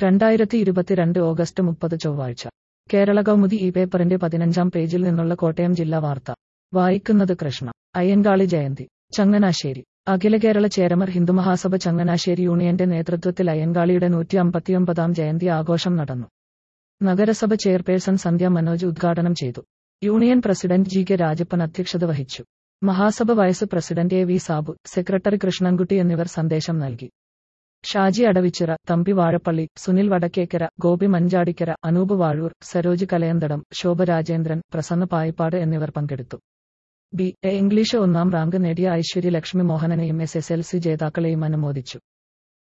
രണ്ടായിരത്തി ഇരുപത്തിരണ്ട് ഓഗസ്റ്റ് മുപ്പത് ചൊവ്വാഴ്ച കേരള കൗമുദി ഈ പേപ്പറിന്റെ പതിനഞ്ചാം പേജിൽ നിന്നുള്ള കോട്ടയം ജില്ലാ വാർത്ത വായിക്കുന്നത് കൃഷ്ണ അയ്യൻകാളി ജയന്തി ചങ്ങനാശ്ശേരി അഖില കേരള ചേരമർ ഹിന്ദുമഹാസഭ ചങ്ങനാശ്ശേരി യൂണിയന്റെ നേതൃത്വത്തിൽ അയ്യൻകാളിയുടെ നൂറ്റി അമ്പത്തിയൊമ്പതാം ജയന്തി ആഘോഷം നടന്നു നഗരസഭ ചെയർപേഴ്സൺ സന്ധ്യ മനോജ് ഉദ്ഘാടനം ചെയ്തു union president G K Rajappan അധ്യക്ഷത വഹിച്ചു മഹാസഭ vice president A V Sabu secretary Krishnankutty എന്നിവർ സന്ദേശം നൽകി ഷാജി അടവിച്ചിറ തമ്പി വാഴപ്പള്ളി സുനിൽ വടക്കേക്കര ഗോപി മഞ്ചാടിക്കര അനൂപ് വാഴൂർ സരോജ് കലയന്തടം ശോഭ രാജേന്ദ്രൻ പ്രസന്ന പായിപ്പാട് എന്നിവർ പങ്കെടുത്തു ബി എ ഇംഗ്ലീഷ് ഒന്നാം റാങ്ക് നേടിയ ഐശ്വര്യ ലക്ഷ്മി മോഹനനെയും എസ് എസ് എൽ സി ജേതാക്കളെയും അനുമോദിച്ചു